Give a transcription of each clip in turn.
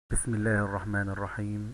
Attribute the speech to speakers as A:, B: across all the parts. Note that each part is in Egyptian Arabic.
A: بسم الله الرحمن الرحيم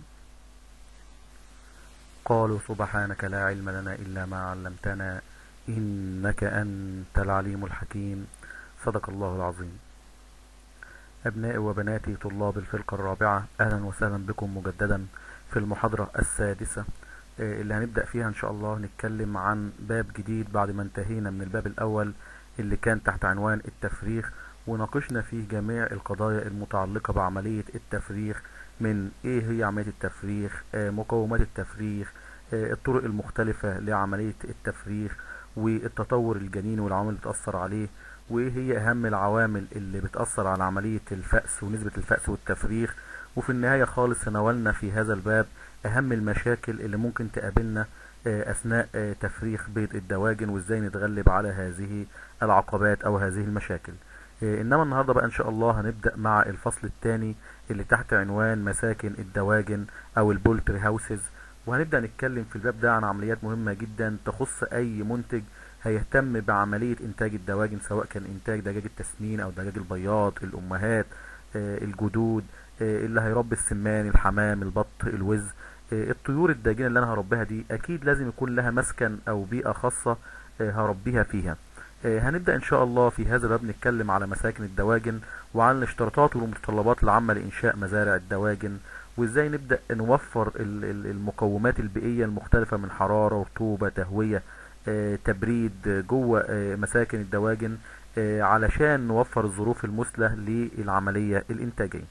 A: قالوا سبحانك لا علم لنا إلا ما علمتنا إنك أنت العليم الحكيم صدق الله العظيم أبنائي وبناتي طلاب الفرقة الرابعة أهلا وسهلا بكم مجددا في المحاضرة السادسة آه، اللي هنبدأ فيها إن شاء الله نتكلم عن باب جديد بعد ما انتهينا من الباب الأول اللي كان تحت عنوان التفريغ وناقشنا فيه جميع القضايا المتعلقة بعملية التفريغ من ايه هي عملية التفريغ آه، مقومات التفريغ آه، الطرق المختلفة لعملية التفريغ والتطور الجنيني والعوامل اللي بتأثر عليه وايه هي اهم العوامل اللي بتأثر على عملية الفأس ونسبة الفأس والتفريغ وفي النهاية خالص تناولنا في هذا الباب اهم المشاكل اللي ممكن تقابلنا آه، اثناء آه، تفريغ بيض الدواجن وازاي نتغلب على هذه العقبات او هذه المشاكل آه، انما النهارده بقى ان شاء الله هنبدا مع الفصل الثاني اللي تحت عنوان مساكن الدواجن او البولتري هاوسز وهنبدا نتكلم في الباب ده عن عمليات مهمه جدا تخص اي منتج هيهتم بعمليه انتاج الدواجن سواء كان انتاج دجاج التسمين او دجاج البياض الامهات آه، الجدود آه، اللي هيربي السمان الحمام البط الوز آه، الطيور الداجنه اللي انا هربيها دي اكيد لازم يكون لها مسكن او بيئه خاصه آه، هربيها فيها آه، هنبدأ إن شاء الله في هذا الباب نتكلم على مساكن الدواجن وعن الاشتراطات والمتطلبات العامة لإنشاء مزارع الدواجن وإزاي نبدأ نوفر ال- ال- المقومات البيئية المختلفة من حرارة رطوبة تهوية آه، تبريد آه، جوه آه، مساكن الدواجن آه، علشان نوفر الظروف المثلى للعملية الإنتاجية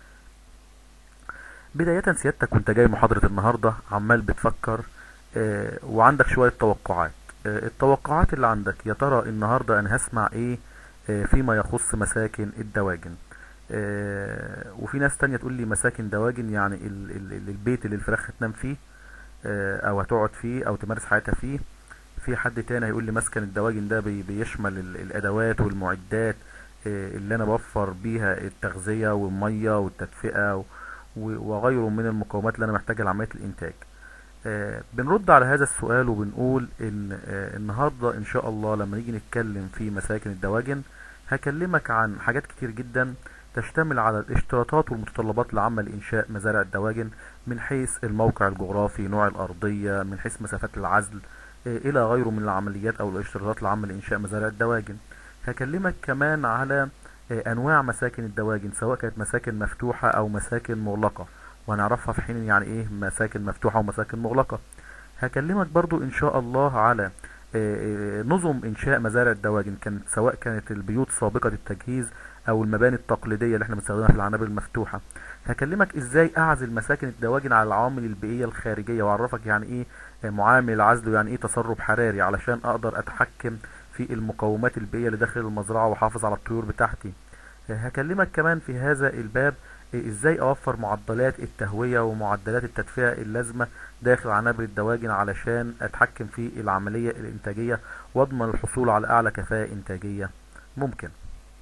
A: بداية سيادتك وانت جاي محاضرة النهاردة عمال بتفكر آه، وعندك شوية توقعات آه، التوقعات اللي عندك يا ترى النهاردة انا هسمع ايه آه، فيما يخص مساكن الدواجن آه، وفي ناس تانية تقول لي مساكن دواجن يعني ال ال ال البيت اللي الفراخ هتنام فيه آه، او هتقعد فيه او تمارس حياتها فيه في حد تاني هيقول لي مسكن الدواجن ده بي- بيشمل ال- الادوات والمعدات آه، اللي انا بوفر بيها التغذية والمية والتدفئة و- وغيره من المقومات اللي انا محتاجها لعملية الانتاج آه، بنرد على هذا السؤال وبنقول ان آه، النهارده ان شاء الله لما نيجي نتكلم في مساكن الدواجن هكلمك عن حاجات كتير جدا تشتمل على الاشتراطات والمتطلبات العامة لإنشاء مزارع الدواجن من حيث الموقع الجغرافي نوع الأرضية من حيث مسافات العزل آه، إلى غيره من العمليات أو الاشتراطات العامة لإنشاء مزارع الدواجن هكلمك كمان على آه، أنواع مساكن الدواجن سواء كانت مساكن مفتوحة أو مساكن مغلقة وهنعرفها في حين يعني ايه مساكن مفتوحة ومساكن مغلقة هكلمك برضو ان شاء الله على آه، آه، نظم انشاء مزارع الدواجن كانت سواء كانت البيوت سابقة التجهيز او المباني التقليدية اللي احنا بنستخدمها في العنابر المفتوحة هكلمك ازاي اعزل مساكن الدواجن على العوامل البيئية الخارجية واعرفك يعني ايه آه، معامل عزل ويعني ايه تسرب حراري علشان اقدر اتحكم في المقومات البيئية اللي داخل المزرعة واحافظ على الطيور بتاعتي هكلمك كمان في هذا الباب ازاي اوفر معدلات التهوية ومعدلات التدفئة اللازمة داخل عنابر الدواجن علشان اتحكم في العملية الانتاجية واضمن الحصول على اعلى كفاءة انتاجية ممكن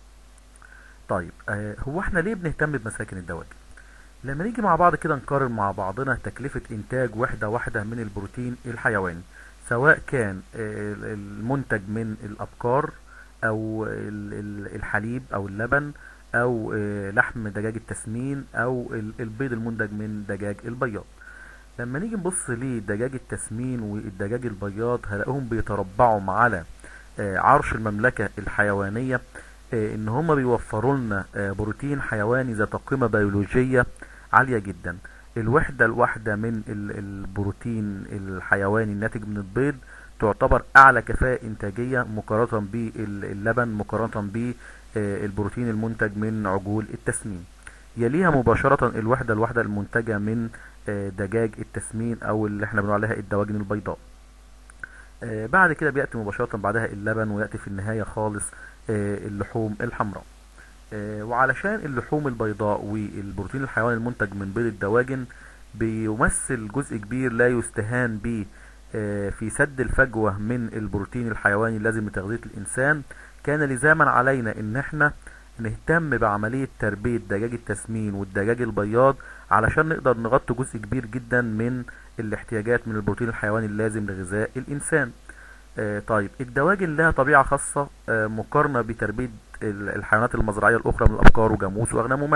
A: طيب آه، هو احنا ليه بنهتم بمساكن الدواجن لما نيجي مع بعض كده نقارن مع بعضنا تكلفة انتاج وحدة واحدة من البروتين الحيواني سواء كان آه، المنتج من الابقار او ال- ال- الحليب او اللبن او آه، لحم دجاج التسمين او ال- البيض المنتج من دجاج البياض لما نيجي نبص لدجاج التسمين والدجاج البياض هلاقيهم بيتربعوا على آه، عرش المملكة الحيوانية آه، ان هم بيوفروا لنا آه، بروتين حيواني ذات قيمة بيولوجية عالية جدا الوحدة الواحدة من ال- البروتين الحيواني الناتج من البيض تعتبر اعلى كفاءة انتاجية مقارنة باللبن مقارنة بالبروتين المنتج من عجول التسمين يليها مباشرة الوحدة الواحدة المنتجة من آه، دجاج التسمين او اللي احنا بنقول عليها الدواجن البيضاء آه، بعد كده بيأتي مباشرة بعدها اللبن ويأتي في النهاية خالص آه، اللحوم الحمراء آه، وعلشان اللحوم البيضاء والبروتين الحيواني المنتج من بيض الدواجن بيمثل جزء كبير لا يستهان به آه، في سد الفجوة من البروتين الحيواني اللازم لتغذية الإنسان كان لزاما علينا إن احنا نهتم بعملية تربية دجاج التسمين والدجاج البياض علشان نقدر نغطي جزء كبير جدا من الاحتياجات من البروتين الحيواني اللازم لغذاء الإنسان آه، طيب الدواجن لها طبيعة خاصة آه، مقارنة بتربية ال- الحيوانات المزرعية الأخرى من الأبقار وجاموس وأغنام وماعز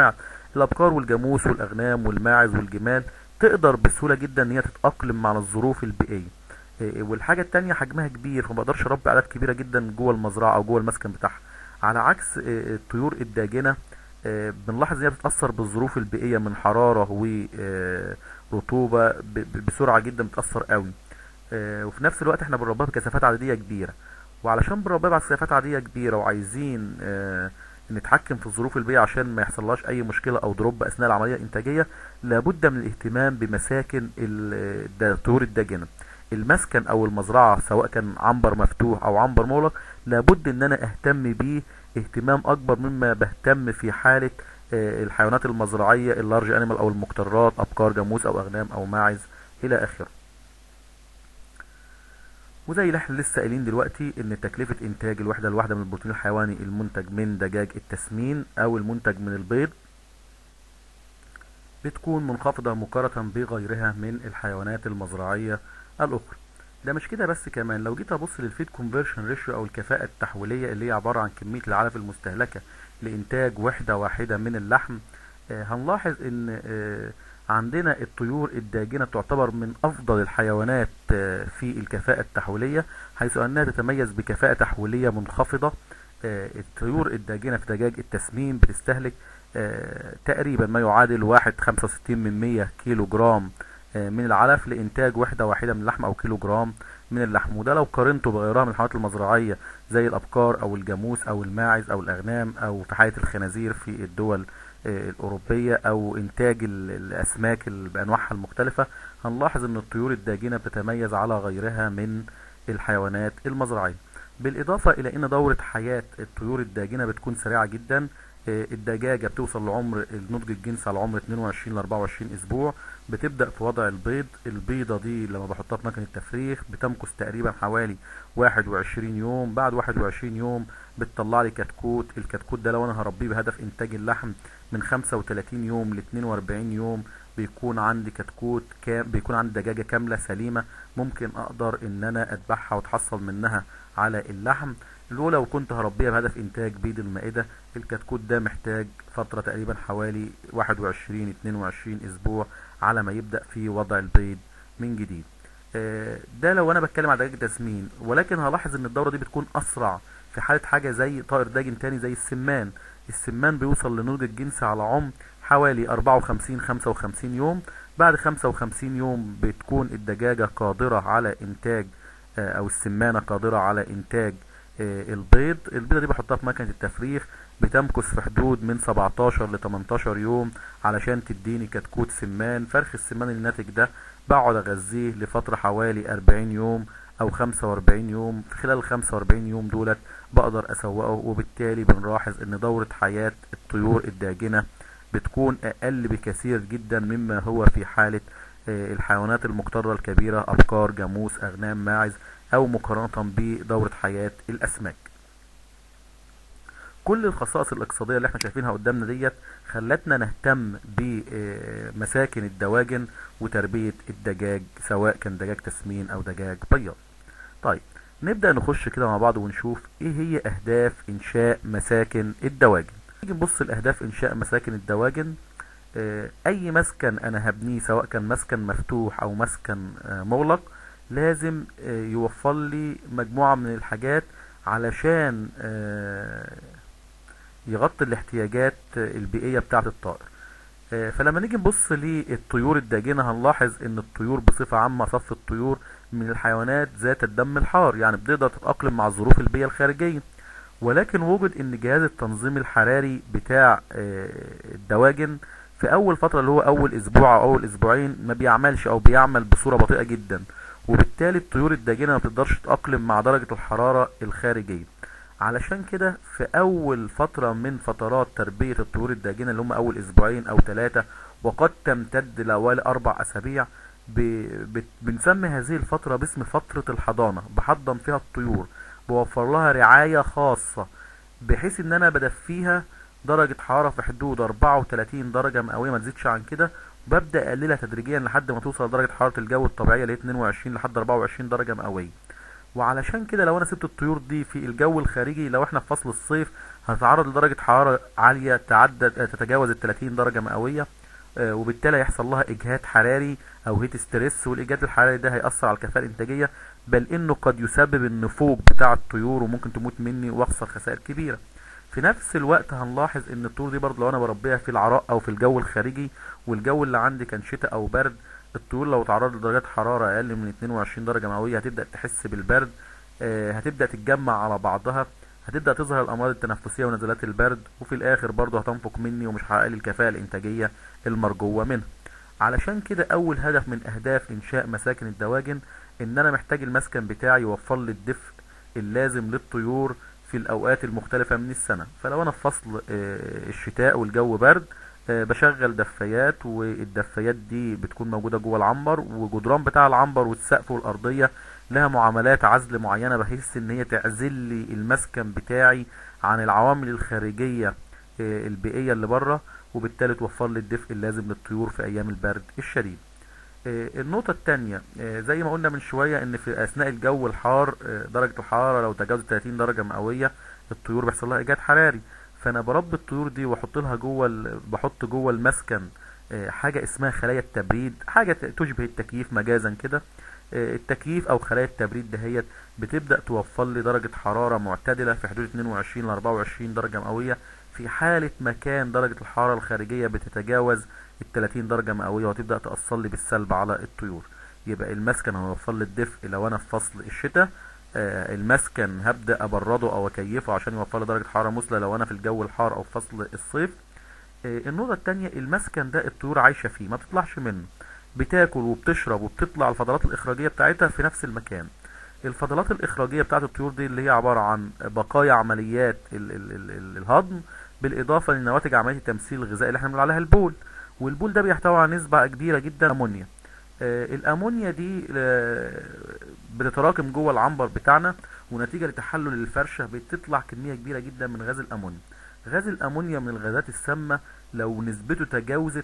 A: الابقار والجاموس والاغنام والماعز والجمال تقدر بسهولة جدا ان هي تتأقلم مع الظروف البيئية إيه، والحاجة التانية حجمها كبير فما بقدرش اربي اعداد كبيرة جدا جوه المزرعة او جوه المسكن بتاعها على عكس إيه، الطيور الداجنة إيه، بنلاحظ ان هي بتتأثر بالظروف البيئية من حرارة ورطوبة بسرعة جدا بتأثر قوي وفي نفس الوقت احنا بنربيها بكثافات عددية كبيرة وعلشان بنربيها بكثافات عددية كبيرة وعايزين نتحكم في الظروف البيئية عشان ما يحصلهاش اي مشكلة او دروب اثناء العملية الانتاجية لابد من الاهتمام بمساكن الطيور الداجنة المسكن او المزرعة سواء كان عنبر مفتوح او عنبر مغلق لابد ان انا اهتم بيه اهتمام اكبر مما بهتم في حالة آه، الحيوانات المزرعية اللارج انيمال او المقترات ابقار جاموس او اغنام او ماعز الى اخره وزي اللي احنا لسه قايلين دلوقتي ان تكلفة انتاج الوحدة الواحدة من البروتين الحيواني المنتج من دجاج التسمين او المنتج من البيض بتكون منخفضة مقارنة بغيرها من الحيوانات المزرعية الأخرى ده مش كده بس كمان لو جيت ابص للفيد كونفرشن ريشيو او الكفاءة التحويلية اللي هي عبارة عن كمية العلف المستهلكة لإنتاج وحدة واحدة من اللحم آه هنلاحظ ان آه عندنا الطيور الداجنة تعتبر من أفضل الحيوانات آه في الكفاءة التحويلية حيث أنها تتميز بكفاءة تحويلية منخفضة آه، الطيور الداجنة في دجاج التسمين بتستهلك آه، تقريبا ما يعادل واحد خمسة وستين من مية كيلو جرام آه، من العلف لإنتاج وحدة واحدة من اللحم أو كيلو جرام من اللحم وده لو قارنته بغيرها من الحيوانات المزرعية زي الأبقار أو الجاموس أو الماعز أو الأغنام أو في حالة الخنازير في الدول الأوروبية أو إنتاج الأسماك بأنواعها المختلفة هنلاحظ أن الطيور الداجنة بتتميز على غيرها من الحيوانات المزرعية بالإضافة إلى أن دورة حياة الطيور الداجنة بتكون سريعة جدا آه، الدجاجة بتوصل لعمر النضج الجنسي على عمر 22 ل 24 اسبوع بتبدأ في وضع البيض البيضة دي لما بحطها في مكنة التفريخ بتمكث تقريبا حوالي 21 يوم بعد 21 يوم بتطلع لي كتكوت الكتكوت ده لو انا هربيه بهدف انتاج اللحم من 35 يوم ل 42 يوم بيكون عندي كتكوت كام بيكون عندي دجاجة كاملة سليمة ممكن اقدر ان انا اذبحها وتحصل منها على اللحم لو لو كنت هربيها بهدف انتاج بيض المائدة الكتكوت ده محتاج فترة تقريبا حوالي 21 22 اسبوع على ما يبدأ في وضع البيض من جديد آه، ده لو انا بتكلم على دجاج تسمين ولكن هلاحظ ان الدورة دي بتكون اسرع في حالة حاجة زي طائر داجن تاني زي السمان السمان بيوصل لنضج الجنس على عمر حوالي 54 55 يوم بعد 55 يوم بتكون الدجاجة قادرة على انتاج آه، او السمانة قادرة على انتاج آه، البيض البيضة دي بحطها في مكنة التفريخ بتمكث في حدود من 17 ل 18 يوم علشان تديني كتكوت سمان فرخ السمان الناتج ده بقعد اغذيه لفترة حوالي 40 يوم او 45 يوم في خلال ال 45 يوم دولت بقدر اسوقه وبالتالي بنلاحظ ان دورة حياة الطيور الداجنة بتكون اقل بكثير جدا مما هو في حالة آه، الحيوانات المقترة الكبيرة ابقار جاموس اغنام ماعز او مقارنة بدورة حياة الاسماك كل الخصائص الاقتصادية اللي احنا شايفينها قدامنا ديت خلتنا نهتم بمساكن الدواجن وتربية الدجاج سواء كان دجاج تسمين او دجاج بياض طيب نبدأ نخش كده مع بعض ونشوف ايه هي اهداف انشاء مساكن الدواجن نيجي نبص لاهداف انشاء مساكن الدواجن آه، اي مسكن انا هبنيه سواء كان مسكن مفتوح او مسكن آه، مغلق لازم آه، يوفر لي مجموعة من الحاجات علشان يغطي الاحتياجات البيئية بتاعة الطائر فلما نيجي نبص للطيور الداجنة هنلاحظ ان الطيور بصفة عامة صف الطيور من الحيوانات ذات الدم الحار يعني بتقدر تتأقلم مع الظروف البيئية الخارجية ولكن وجد ان جهاز التنظيم الحراري بتاع الدواجن في اول فترة اللي هو اول اسبوع او اول اسبوعين ما بيعملش او بيعمل بصورة بطيئة جدا وبالتالي الطيور الداجنة ما بتقدرش تتأقلم مع درجة الحرارة الخارجية علشان كده في اول فترة من فترات تربية الطيور الداجنة اللي هم اول اسبوعين او ثلاثة وقد تمتد لأوالي اربع اسابيع بنسمي هذه الفترة باسم فترة الحضانة بحضن فيها الطيور بوفر لها رعاية خاصة بحيث ان انا بدفيها درجة حرارة في حدود 34 درجة مئوية ما تزيدش عن كده ببدأ اقللها تدريجيا لحد ما توصل لدرجة حرارة الجو الطبيعية اللي هي 22 لحد 24 درجة مئوية وعلشان كده لو انا سبت الطيور دي في الجو الخارجي لو احنا في فصل الصيف هتتعرض لدرجة حرارة عالية تعدد تتجاوز ال 30 درجة مئوية آه، وبالتالي هيحصل لها اجهاد حراري او هيت ستريس والاجهاد الحراري ده هيأثر على الكفاءة الانتاجية بل انه قد يسبب النفوق بتاع الطيور وممكن تموت مني واخسر خسائر كبيرة في نفس الوقت هنلاحظ ان الطيور دي برضه لو انا بربيها في العراء او في الجو الخارجي والجو اللي عندي كان شتاء او برد الطيور لو تعرضت لدرجات حرارة اقل من 22 درجة مئوية هتبدأ تحس بالبرد آه، هتبدأ تتجمع على بعضها هتبدأ تظهر الأمراض التنفسية ونزلات البرد وفي الآخر برضه هتنفق مني ومش هحقق لي الكفاءة الإنتاجية المرجوة منها علشان كده أول هدف من أهداف إنشاء مساكن الدواجن إن أنا محتاج المسكن بتاعي يوفر لي الدفء اللازم للطيور في الأوقات المختلفة من السنة فلو أنا في فصل آه، الشتاء والجو برد آه، بشغل دفايات والدفايات دي بتكون موجودة جوه العنبر وجدران بتاع العنبر والسقف والأرضية لها معاملات عزل معينة بحيث ان هي تعزل لي المسكن بتاعي عن العوامل الخارجية آه، البيئية اللي بره وبالتالي توفر لي الدفء اللازم للطيور في ايام البرد الشديد آه، النقطة التانية آه، زي ما قلنا من شوية ان في اثناء الجو الحار آه، درجة الحرارة لو تجاوزت 30 درجة مئوية الطيور بيحصل لها ايجاد حراري فانا بربي الطيور دي واحط لها جوه ال- بحط جوه المسكن آه، حاجة اسمها خلايا التبريد حاجة تشبه التكييف مجازا كده آه، التكييف او خلايا التبريد دهيت بتبدأ توفر لي درجة حرارة معتدلة في حدود 22 ل 24 درجة مئوية في حالة مكان درجة الحرارة الخارجية بتتجاوز ال 30 درجة مئوية وتبدأ تأثر لي بالسلب على الطيور يبقى المسكن هيوفر لي الدفء لو انا في فصل الشتاء آه، المسكن هبدأ ابرده او اكيفه عشان يوفر لي درجة حرارة مثلى لو انا في الجو الحار او في فصل الصيف آه، النقطة التانية المسكن ده الطيور عايشة فيه ما بتطلعش منه بتاكل وبتشرب وبتطلع الفضلات الإخراجية بتاعتها في نفس المكان الفضلات الإخراجية بتاعت الطيور دي اللي هي عبارة عن بقايا عمليات ال ال ال ال الهضم بالإضافة لنواتج عملية التمثيل الغذائي اللي احنا بنقول عليها البول والبول ده بيحتوي على نسبة كبيرة جدا أمونيا آه، الأمونيا دي آه، بتتراكم جوه العنبر بتاعنا ونتيجة لتحلل الفرشة بتطلع كمية كبيرة جدا من غاز الأمونيا غاز الأمونيا من الغازات السامة لو نسبته تجاوزت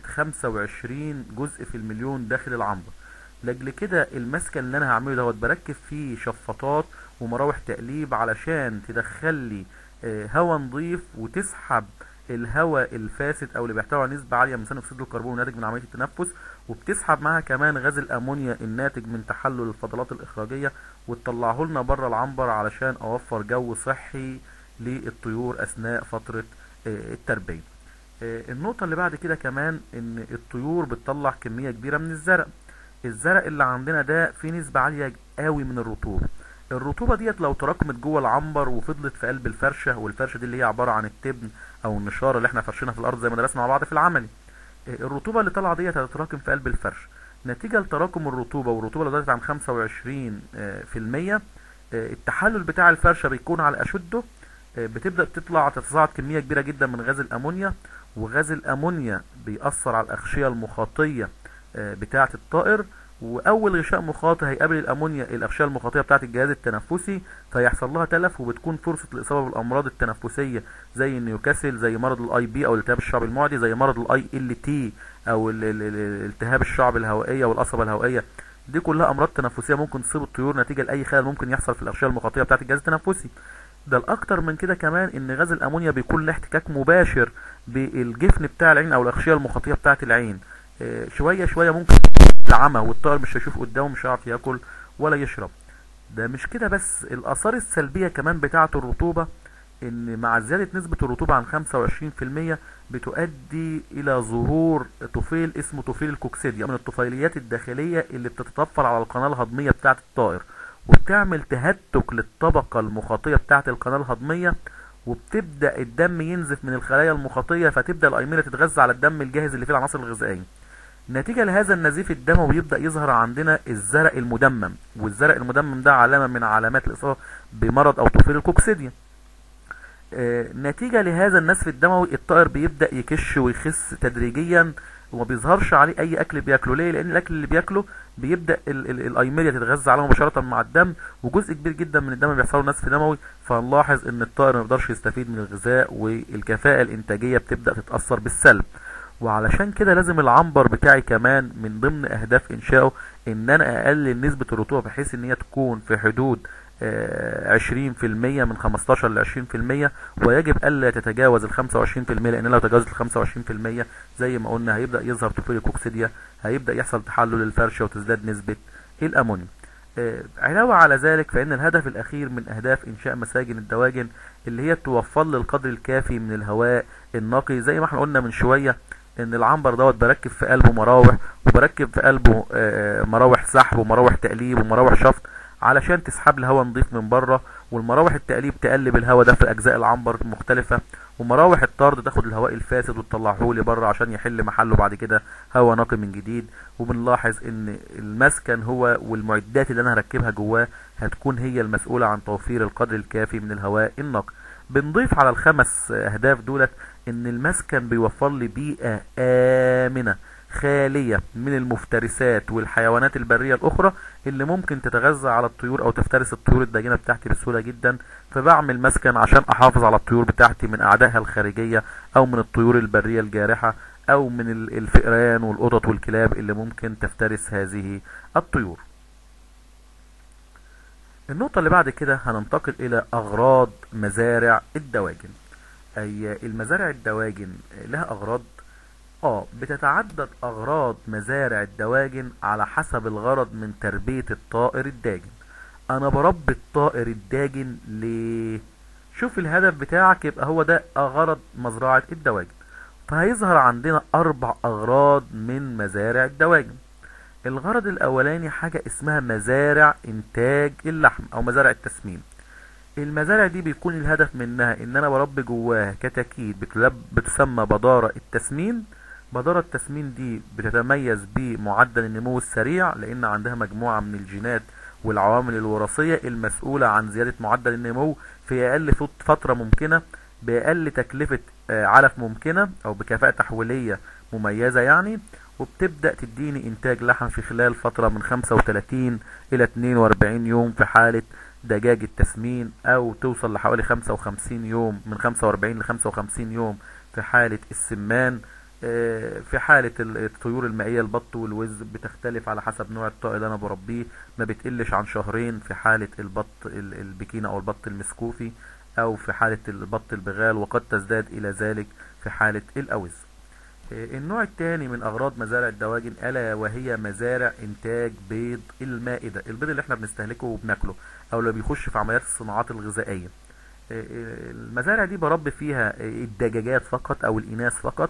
A: 25 جزء في المليون داخل العنبر لاجل كده المسكن اللي انا هعمله دوت بركب فيه شفاطات ومراوح تقليب علشان تدخل لي آه، هواء نظيف وتسحب الهواء الفاسد او اللي بيحتوي على نسبه عاليه من ثاني اكسيد الكربون الناتج من عمليه التنفس وبتسحب معاها كمان غاز الامونيا الناتج من تحلل الفضلات الاخراجيه وتطلعه لنا بره العنبر علشان اوفر جو صحي للطيور اثناء فتره آه، التربيه آه، النقطة اللي بعد كده كمان ان الطيور بتطلع كمية كبيرة من الزرع الزرع اللي عندنا ده فيه نسبة عالية قوي من الرطوبة الرطوبة ديت لو تراكمت جوه العنبر وفضلت في قلب الفرشة والفرشة دي اللي هي عبارة عن التبن او النشارة اللي احنا فرشينها في الارض زي ما درسنا مع بعض في العملي آه، الرطوبة اللي طالعة ديت هتتراكم في قلب الفرش نتيجة لتراكم الرطوبة والرطوبة اللي زادت عن 25 آه، في المية آه، التحلل بتاع الفرشة بيكون على أشده آه، بتبدأ تطلع تتصاعد كمية كبيرة جدا من غاز الأمونيا وغاز الأمونيا بيأثر على الأغشية المخاطية آه، بتاعة الطائر وأول غشاء مخاطي هيقابل الأمونيا الأغشية المخاطية بتاعة الجهاز التنفسي فيحصل لها تلف وبتكون فرصة الإصابة بالأمراض التنفسية زي النيوكاسل زي مرض الاي بي أو التهاب الشعب المعدي زي مرض الاي ال تي أو ال- ال- ال- التهاب الشعب الهوائية والقصبة الهوائية دي كلها أمراض تنفسية ممكن تصيب الطيور نتيجة لأي خلل ممكن يحصل في الأغشية المخاطية بتاعة الجهاز التنفسي ده الأكتر من كده كمان إن غاز الأمونيا بيكون له احتكاك مباشر بالجفن بتاع العين أو الأغشية المخاطية بتاعة العين آه، شوية شوية ممكن العمى والطائر مش هيشوف قدامه مش هيعرف ياكل ولا يشرب ده مش كده بس الآثار السلبية كمان بتاعة الرطوبة إن مع زيادة نسبة الرطوبة عن 25% بتؤدي إلى ظهور طفيل اسمه طفيل الكوكسيديا من الطفيليات الداخلية اللي بتتطفل على القناة الهضمية بتاعة الطائر وبتعمل تهتك للطبقة المخاطية بتاعة القناة الهضمية وبتبدأ الدم ينزف من الخلايا المخاطية فتبدأ الأيمنة تتغذى على الدم الجاهز اللي فيه العناصر الغذائية نتيجة لهذا النزيف الدموي بيبدأ يظهر عندنا الزرق المدمم والزرق المدمم ده علامة من علامات الإصابة بمرض أو طفيل الكوكسيديا آه، نتيجة لهذا النزف الدموي الطائر بيبدأ يكش ويخس تدريجيا وما بيظهرش عليه أي أكل بياكله ليه؟ لأن الأكل اللي بياكله بيبدأ ال- ال- الأيميليا تتغذى عليه مباشرة مع الدم وجزء كبير جدا من الدم بيحصل له نزف دموي فنلاحظ إن الطائر ما يقدرش يستفيد من الغذاء والكفاءة الإنتاجية بتبدأ تتأثر بالسلب وعلشان كده لازم العنبر بتاعي كمان من ضمن اهداف انشائه ان انا اقلل نسبة الرطوبة بحيث ان هي تكون في حدود عشرين في المية من خمستاشر لعشرين في المية ويجب ألا تتجاوز الخمسة وعشرين في المية لأن لو تجاوزت الخمسة وعشرين في المية زي ما قلنا هيبدأ يظهر طفيل كوكسيديا هيبدأ يحصل تحلل الفرشة وتزداد نسبة الأمونيوم علاوة على ذلك فإن الهدف الأخير من أهداف إنشاء مساجن الدواجن اللي هي توفر لي القدر الكافي من الهواء النقي زي ما احنا قلنا من شوية ان العنبر دوت بركب في قلبه مراوح وبركب في قلبه مراوح سحب ومراوح تقليب ومراوح شفط علشان تسحب الهواء نضيف من بره والمراوح التقليب تقلب الهواء ده في اجزاء العنبر المختلفة ومراوح الطرد تاخد الهواء الفاسد وتطلعه لي بره عشان يحل محله بعد كده هواء نقي من جديد وبنلاحظ ان المسكن هو والمعدات اللي انا هركبها جواه هتكون هي المسؤولة عن توفير القدر الكافي من الهواء النقي بنضيف على الخمس اهداف دولت ان المسكن بيوفر لي بيئة امنة خالية من المفترسات والحيوانات البرية الاخرى اللي ممكن تتغذى على الطيور او تفترس الطيور الداجنة بتاعتي بسهولة جدا فبعمل مسكن عشان احافظ على الطيور بتاعتي من اعدائها الخارجية او من الطيور البرية الجارحة او من الفئران والقطط والكلاب اللي ممكن تفترس هذه الطيور النقطة اللي بعد كده هننتقل الى اغراض مزارع الدواجن اي المزارع الدواجن لها اغراض اه بتتعدد اغراض مزارع الدواجن على حسب الغرض من تربية الطائر الداجن انا بربي الطائر الداجن ليه شوف الهدف بتاعك يبقى هو ده غرض مزرعة الدواجن فهيظهر عندنا اربع اغراض من مزارع الدواجن الغرض الاولاني حاجة اسمها مزارع انتاج اللحم او مزارع التسمين المزارع دي بيكون الهدف منها ان انا بربي جواها كتاكيت بتسمى بدارة التسمين بدارة التسمين دي بتتميز بمعدل النمو السريع لان عندها مجموعة من الجينات والعوامل الوراثية المسؤولة عن زيادة معدل النمو في اقل فترة ممكنة باقل تكلفة علف ممكنة او بكفاءة تحويلية مميزة يعني وبتبدأ تديني انتاج لحم في خلال فترة من 35 الى 42 يوم في حالة دجاج التسمين او توصل لحوالي 55 يوم من 45 ل 55 يوم في حالة السمان في حالة الطيور المائية البط والوز بتختلف على حسب نوع الطائر اللي انا بربيه ما بتقلش عن شهرين في حالة البط البكينة او البط المسكوفي او في حالة البط البغال وقد تزداد الى ذلك في حالة الاوز النوع الثاني من اغراض مزارع الدواجن الا وهي مزارع انتاج بيض المائدة البيض اللي احنا بنستهلكه وبناكله او اللي بيخش في عمليات الصناعات الغذائية المزارع دي بربي فيها الدجاجات فقط او الاناث فقط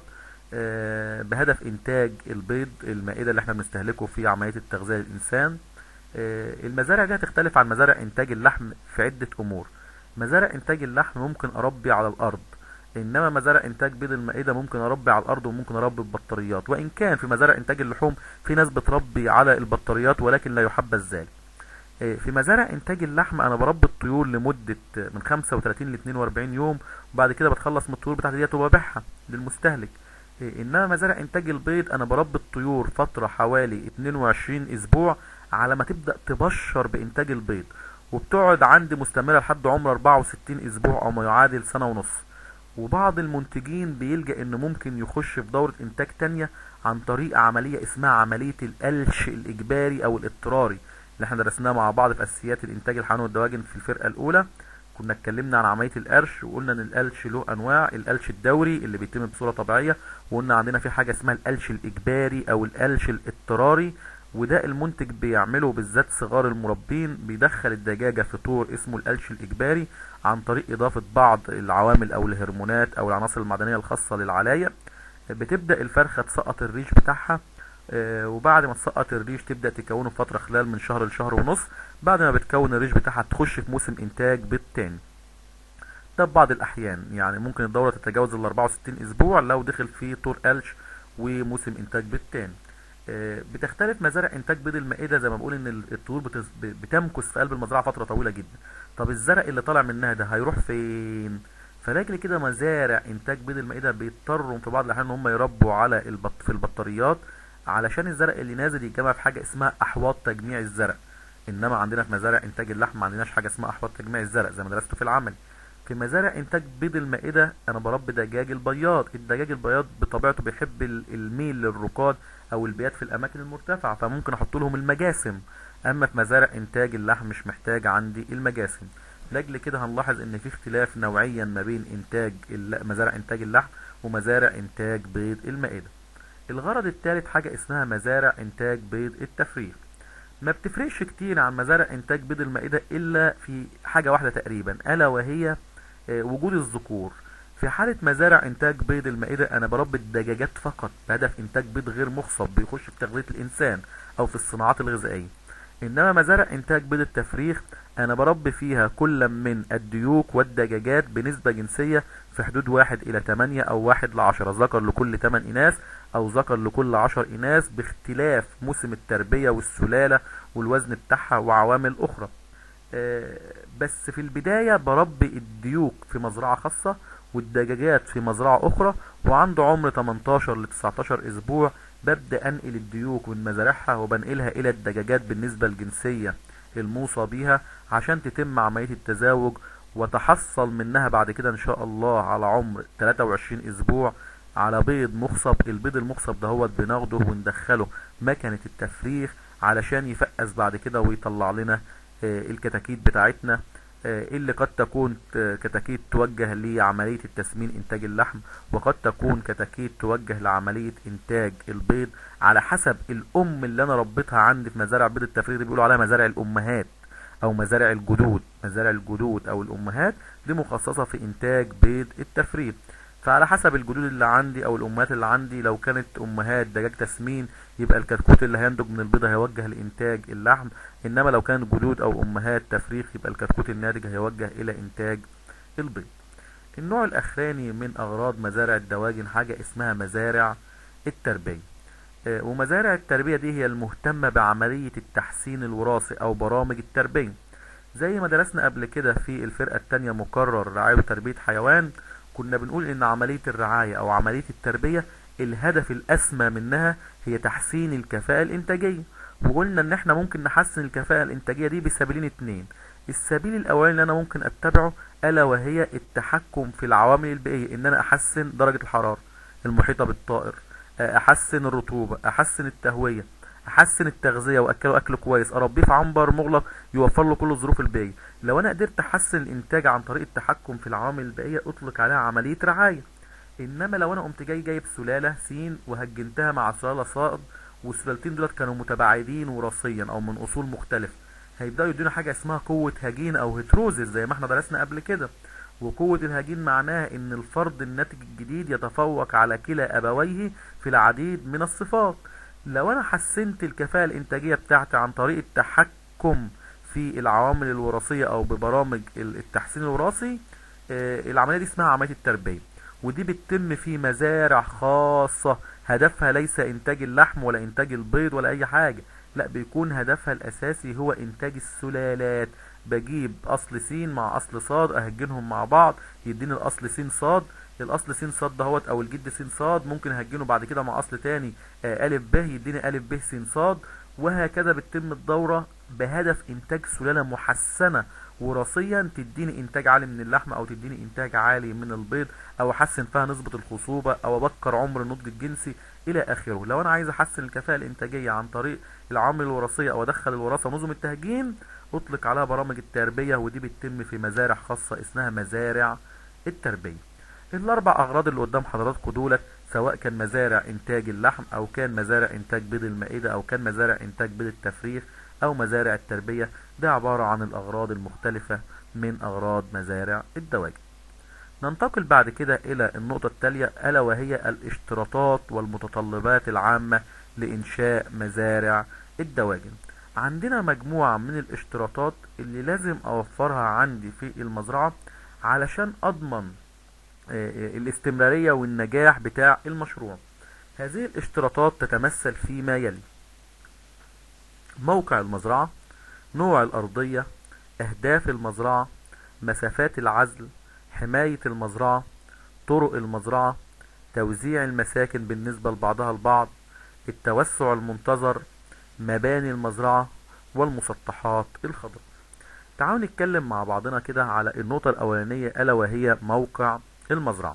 A: بهدف انتاج البيض المائدة اللي احنا بنستهلكه في عملية التغذية للانسان المزارع دي هتختلف عن مزارع انتاج اللحم في عدة امور مزارع انتاج اللحم ممكن اربي على الارض انما مزارع انتاج بيض المائده ممكن اربي على الارض وممكن اربي ببطاريات وان كان في مزارع انتاج اللحوم في ناس بتربي على البطاريات ولكن لا يحبذ ذلك في مزارع انتاج اللحم انا بربي الطيور لمده من 35 ل 42 يوم وبعد كده بتخلص من الطيور بتاعتي ديت وببيعها للمستهلك انما مزارع انتاج البيض انا بربي الطيور فتره حوالي 22 اسبوع على ما تبدا تبشر بانتاج البيض وبتقعد عندي مستمره لحد عمر 64 اسبوع او ما يعادل سنه ونص وبعض المنتجين بيلجأ انه ممكن يخش في دورة انتاج تانية عن طريق عملية اسمها عملية القلش الاجباري او الاضطراري اللي احنا درسناها مع بعض في اساسيات الانتاج الحيواني والدواجن في الفرقة الاولى كنا اتكلمنا عن عملية القرش وقلنا ان القلش له انواع القلش الدوري اللي بيتم بصورة طبيعية وقلنا عندنا في حاجة اسمها القلش الاجباري او القلش الاضطراري وده المنتج بيعمله بالذات صغار المربين بيدخل الدجاجة في طور اسمه القلش الإجباري عن طريق إضافة بعض العوامل أو الهرمونات أو العناصر المعدنية الخاصة للعلاية بتبدأ الفرخة تسقط الريش بتاعها وبعد ما تسقط الريش تبدأ تكونه فترة خلال من شهر لشهر ونص بعد ما بتكون الريش بتاعها تخش في موسم إنتاج بيض تاني ده في بعض الأحيان يعني ممكن الدورة تتجاوز ال 64 أسبوع لو دخل فيه طور قلش وموسم إنتاج بيض تاني بتختلف مزارع انتاج بيض المائده زي ما بقول ان الطيور بتمكث في قلب المزرعه فتره طويله جدا طب الزرع اللي طالع منها ده هيروح فين فلاجل كده مزارع انتاج بيض المائده بيضطروا في بعض الاحيان ان هم يربوا على البط في البطاريات علشان الزرع اللي نازل يتجمع في حاجه اسمها احواض تجميع الزرع انما عندنا في مزارع انتاج اللحم ما عندناش حاجه اسمها احواض تجميع الزرع زي ما درسته في العمل في مزارع انتاج بيض المائدة انا بربي دجاج البياض الدجاج البياض بطبيعته بيحب ال- الميل للرقاد او البيات في الاماكن المرتفعة فممكن احط لهم المجاسم اما في مزارع انتاج اللحم مش محتاج عندي المجاسم لاجل كده هنلاحظ ان في اختلاف نوعيا ما بين انتاج الل- مزارع انتاج اللحم ومزارع انتاج بيض المائدة الغرض الثالث حاجة اسمها مزارع انتاج بيض التفريخ ما بتفرقش كتير عن مزارع انتاج بيض المائدة الا في حاجة واحدة تقريبا الا وهي آه، وجود الذكور في حالة مزارع انتاج بيض المائدة انا بربي الدجاجات فقط بهدف انتاج بيض غير مخصب بيخش في تغذية الانسان او في الصناعات الغذائية انما مزارع انتاج بيض التفريخ انا بربي فيها كل من الديوك والدجاجات بنسبة جنسية في حدود واحد الى تمانية او واحد لعشرة ذكر لكل تمن اناث او ذكر لكل عشر اناث باختلاف موسم التربية والسلالة والوزن بتاعها وعوامل اخرى آه، بس في البداية بربي الديوك في مزرعة خاصة والدجاجات في مزرعة أخرى وعند عمر 18 ل 19 أسبوع ببدأ أنقل الديوك من مزارعها وبنقلها إلى الدجاجات بالنسبة الجنسية الموصى بيها عشان تتم عملية التزاوج وتحصل منها بعد كده إن شاء الله على عمر 23 أسبوع على بيض مخصب البيض المخصب دهوت بناخده وندخله مكنة التفريخ علشان يفقس بعد كده ويطلع لنا آه، الكتاكيت بتاعتنا آه، اللي قد تكون آه، كتاكيت توجه لعملية التسمين إنتاج اللحم وقد تكون كتاكيت توجه لعملية إنتاج البيض على حسب الأم اللي أنا ربيتها عندي في مزارع بيض التفريغ دي بيقولوا عليها مزارع الأمهات أو مزارع الجدود مزارع الجدود أو الأمهات دي مخصصة في إنتاج بيض التفريغ فعلى حسب الجدود اللي عندي او الامهات اللي عندي لو كانت امهات دجاج تسمين يبقى الكتكوت اللي هينتج من البيضة هيوجه لانتاج اللحم انما لو كانت جدود او امهات تفريخ يبقى الكتكوت الناتج هيوجه الى انتاج البيض النوع الاخراني من اغراض مزارع الدواجن حاجة اسمها مزارع التربية آه، ومزارع التربية دي هي المهتمة بعملية التحسين الوراثي او برامج التربية زي ما درسنا قبل كده في الفرقة التانية مقرر رعاية وتربية حيوان كنا بنقول ان عملية الرعاية او عملية التربية الهدف الاسمى منها هي تحسين الكفاءة الانتاجية وقلنا ان احنا ممكن نحسن الكفاءة الانتاجية دي بسبيلين اتنين السبيل الاولاني اللي انا ممكن اتبعه الا وهي التحكم في العوامل البيئية ان انا احسن درجة الحرارة المحيطة بالطائر آه، احسن الرطوبة احسن التهوية احسن التغذية واكله اكل كويس اربيه في عنبر مغلق يوفر له كل الظروف البيئية لو انا قدرت احسن الانتاج عن طريق التحكم في العوامل البيئية اطلق عليها عملية رعاية انما لو انا قمت جاي جايب سلالة سين وهجنتها مع سلالة صائد والسلالتين دولت كانوا متباعدين وراثيا او من اصول مختلفة هيبداوا يدونا حاجة اسمها قوة هجين او هيتروزيس زي ما احنا درسنا قبل كده وقوة الهجين معناها ان الفرد الناتج الجديد يتفوق على كلا ابويه في العديد من الصفات لو انا حسنت الكفاءة الانتاجية بتاعتي عن طريق التحكم في العوامل الوراثية او ببرامج ال- التحسين الوراثي آه، العملية دي اسمها عملية التربية ودي بتتم في مزارع خاصة هدفها ليس انتاج اللحم ولا انتاج البيض ولا اي حاجة لا بيكون هدفها الاساسي هو انتاج السلالات بجيب اصل سين مع اصل صاد اهجنهم مع بعض يديني الاصل سين صاد الاصل سين صاد دهوت او الجد سين صاد ممكن اهجنه بعد كده مع اصل تاني آه، الف ب يديني الف ب سين صاد وهكذا بتتم الدورة بهدف انتاج سلالة محسنة وراثيا تديني انتاج عالي من اللحم او تديني انتاج عالي من البيض او احسن فيها نسبة الخصوبة او ابكر عمر النضج الجنسي الى اخره لو انا عايز احسن الكفاءة الانتاجية عن طريق العوامل الوراثية او ادخل الوراثة نظم التهجين اطلق عليها برامج التربية ودي بتتم في مزارع خاصة اسمها مزارع التربية الاربع اغراض اللي قدام حضراتكم دولت سواء كان مزارع انتاج اللحم او كان مزارع انتاج بيض المائدة او كان مزارع انتاج بيض التفريخ او مزارع التربية ده عبارة عن الاغراض المختلفة من اغراض مزارع الدواجن ننتقل بعد كده الى النقطة التالية الا وهي الاشتراطات والمتطلبات العامة لانشاء مزارع الدواجن عندنا مجموعة من الاشتراطات اللي لازم اوفرها عندي في المزرعة علشان اضمن آه، آه، الاستمرارية والنجاح بتاع المشروع هذه الاشتراطات تتمثل فيما يلي موقع المزرعة نوع الأرضية أهداف المزرعة مسافات العزل حماية المزرعة طرق المزرعة توزيع المساكن بالنسبة لبعضها البعض التوسع المنتظر مباني المزرعة والمسطحات الخضراء تعالوا نتكلم مع بعضنا كده على النقطة الأولانية ألا وهي موقع المزرعة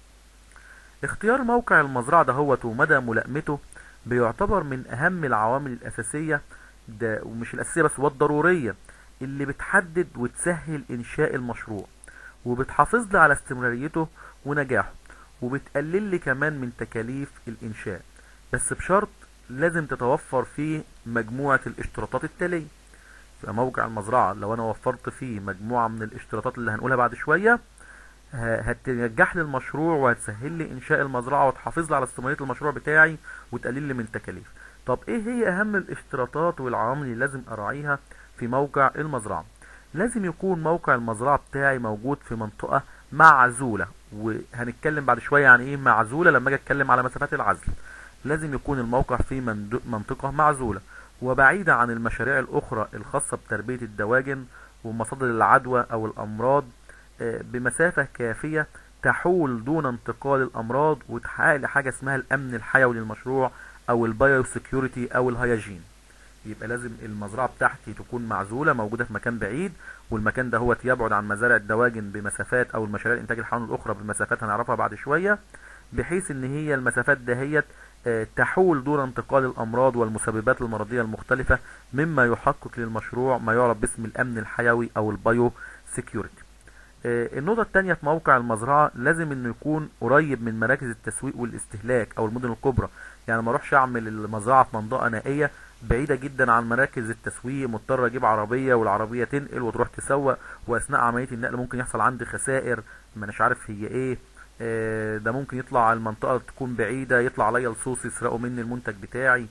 A: اختيار موقع المزرعة دهوت ومدى ملائمته بيعتبر من أهم العوامل الأساسية ده ومش الأساسية بس والضرورية اللي بتحدد وتسهل إنشاء المشروع وبتحافظ لي على استمراريته ونجاحه وبتقلل لي كمان من تكاليف الإنشاء بس بشرط لازم تتوفر فيه مجموعة الاشتراطات التالية يبقى موقع المزرعة لو أنا وفرت فيه مجموعة من الاشتراطات اللي هنقولها بعد شوية ه- هتنجح لي المشروع وهتسهل لي إنشاء المزرعة وتحافظ لي على استمرارية المشروع بتاعي وتقلل لي من تكاليف طب إيه هي أهم الاشتراطات والعوامل اللي لازم أراعيها في موقع المزرعة لازم يكون موقع المزرعة بتاعي موجود في منطقة معزولة وهنتكلم بعد شوية عن ايه معزولة لما اجي اتكلم على مسافات العزل لازم يكون الموقع في مند- منطقة معزولة وبعيدة عن المشاريع الأخرى الخاصة بتربية الدواجن ومصادر العدوى أو الأمراض آه، بمسافة كافية تحول دون انتقال الأمراض وتحقق لي حاجة اسمها الأمن الحيوي للمشروع أو البايو سيكيورتي أو الهيجين يبقى لازم المزرعة بتاعتي تكون معزولة موجودة في مكان بعيد والمكان ده هو يبعد عن مزارع الدواجن بمسافات او المشاريع الانتاج الحيواني الاخرى بمسافات هنعرفها بعد شوية بحيث ان هي المسافات دهيت آه، تحول دون انتقال الامراض والمسببات المرضية المختلفة مما يحقق للمشروع ما يعرف باسم الامن الحيوي او البايو سيكيورتي آه، النقطة التانية في موقع المزرعة لازم انه يكون قريب من مراكز التسويق والاستهلاك او المدن الكبرى يعني ما اروحش اعمل المزرعة في منطقة نائية بعيدة جدا عن مراكز التسويق مضطر اجيب عربية والعربية تنقل وتروح تسوق واثناء عملية النقل ممكن يحصل عندي خسائر ما اناش عارف هي ايه آه، ده ممكن يطلع على المنطقة تكون بعيدة يطلع عليا لصوص يسرقوا مني المنتج بتاعي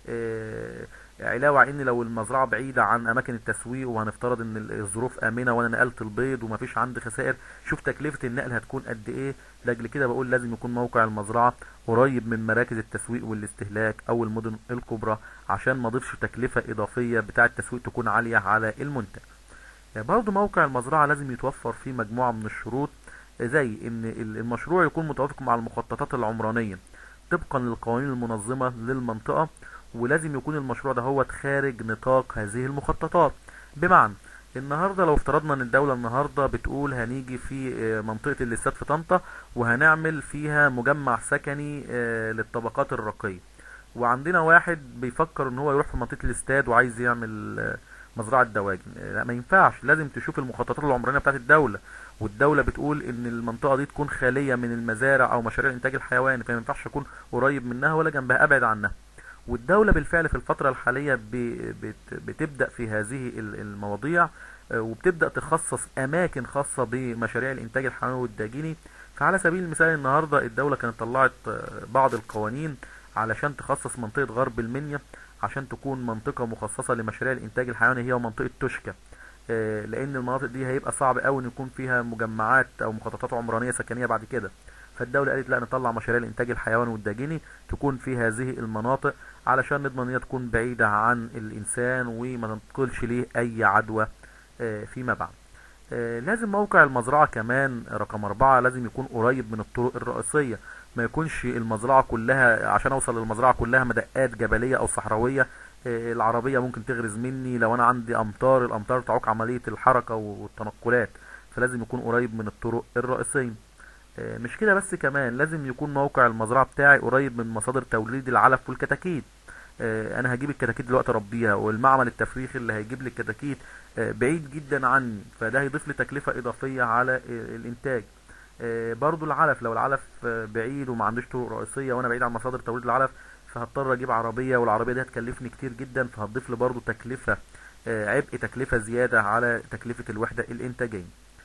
A: آه، علاوة على ان لو المزرعة بعيدة عن اماكن التسويق وهنفترض ان الظروف امنة وانا نقلت البيض ومفيش عندي خسائر شوف تكلفة النقل هتكون قد ايه لاجل كده بقول لازم يكون موقع المزرعة قريب من مراكز التسويق والاستهلاك او المدن الكبرى عشان ما اضيفش تكلفة اضافية بتاعة التسويق تكون عالية على المنتج برضه موقع المزرعة لازم يتوفر فيه مجموعة من الشروط زي ان ال- المشروع يكون متوافق مع المخططات العمرانية طبقا للقوانين المنظمة للمنطقة ولازم يكون المشروع ده هو خارج نطاق هذه المخططات بمعنى النهارده لو افترضنا ان الدولة النهارده بتقول هنيجي في آه، منطقة الاستاد في طنطا وهنعمل فيها مجمع سكني آه، للطبقات الراقية وعندنا واحد بيفكر ان هو يروح في منطقة الاستاد وعايز يعمل آه، مزرعة دواجن آه، لا ما ينفعش لازم تشوف المخططات العمرانية بتاعت الدولة والدولة بتقول ان المنطقة دي تكون خالية من المزارع او مشاريع الانتاج الحيواني فما ينفعش اكون قريب منها ولا جنبها ابعد عنها والدولة بالفعل في الفترة الحالية ب- بت- بتبدأ في هذه ال- المواضيع آه، وبتبدأ تخصص أماكن خاصة بمشاريع الإنتاج الحيواني والداجيني فعلى سبيل المثال النهاردة الدولة كانت طلعت آه، بعض القوانين علشان تخصص منطقة غرب المنيا عشان تكون منطقة مخصصة لمشاريع الإنتاج الحيواني هي منطقة توشكا آه، لأن المناطق دي هيبقى صعب أوي إن يكون فيها مجمعات أو مخططات عمرانية سكنية بعد كده فالدولة قالت لا نطلع مشاريع الإنتاج الحيواني والداجيني تكون في هذه المناطق علشان نضمن ان هي تكون بعيدة عن الانسان وما تنتقلش ليه اي عدوى آه، فيما بعد آه، لازم موقع المزرعة كمان رقم أربعة لازم يكون قريب من الطرق الرئيسية ما يكونش المزرعة كلها عشان أوصل للمزرعة كلها مدقات جبلية أو صحراوية آه، العربية ممكن تغرز مني لو أنا عندي أمطار الأمطار تعوق عملية الحركة والتنقلات فلازم يكون قريب من الطرق الرئيسية آه، مش كده بس كمان لازم يكون موقع المزرعة بتاعي قريب من مصادر توليد العلف والكتاكيت آه، انا هجيب الكتاكيت دلوقتي اربيها والمعمل التفريخي اللي هيجيب لي الكتاكيت آه، بعيد جدا عني فده هيضيف لي تكلفة اضافية على آه، الانتاج آه، برضو العلف لو العلف آه، بعيد وما عندوش طرق رئيسية وانا بعيد عن مصادر توليد العلف فهضطر اجيب عربية والعربية دي هتكلفني كتير جدا فهتضيف لي برضو تكلفة آه، عبء تكلفة زيادة على تكلفة الوحدة الانتاجية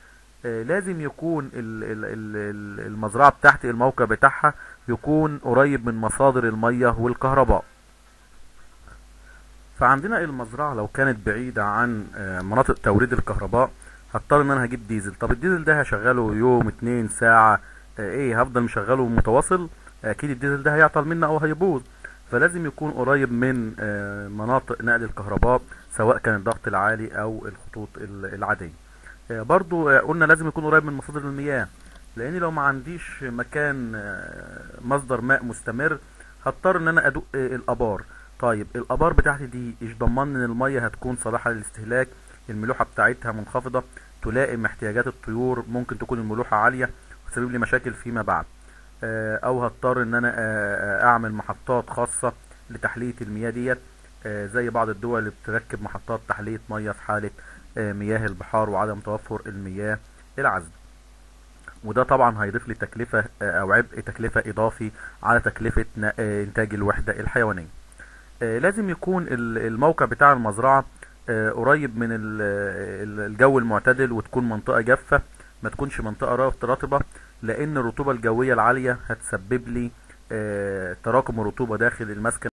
A: آه، لازم يكون ال- ال- ال- ال- المزرعة بتاعتي الموقع بتاعها يكون قريب من مصادر المية والكهرباء فعندنا المزرعة لو كانت بعيدة عن آه، مناطق توريد الكهرباء هضطر ان انا هجيب ديزل طب الديزل ده هشغله يوم اتنين ساعة آه، ايه هفضل مشغله متواصل اكيد الديزل ده هيعطل منه او هيبوظ فلازم يكون قريب من آه، مناطق نقل الكهرباء سواء كان الضغط العالي او الخطوط ال- العادية آه، برضو آه، قلنا لازم يكون قريب من مصادر المياه لان لو ما عنديش مكان آه، مصدر ماء مستمر هضطر ان انا ادق آه، الابار طيب الابار بتاعتي دي ايش ضمن ان الميه هتكون صالحه للاستهلاك الملوحة بتاعتها منخفضة تلائم احتياجات الطيور ممكن تكون الملوحة عالية وتسبب لي مشاكل فيما بعد آه، او هضطر ان انا آه، آه، اعمل محطات خاصة لتحلية المياه ديت آه، زي بعض الدول اللي بتركب محطات تحلية مياه في حالة آه، مياه البحار وعدم توفر المياه العذبة وده طبعا هيضيف لي تكلفة آه، او عبء تكلفة اضافي على تكلفة ن- آه، انتاج الوحدة الحيوانية آه، لازم يكون ال- الموقع بتاع المزرعة آه، قريب من ال- ال- الجو المعتدل وتكون منطقة جافة ما تكونش منطقة رط- رطبة لان الرطوبة الجوية العالية هتسبب لي آه، تراكم الرطوبة داخل المسكن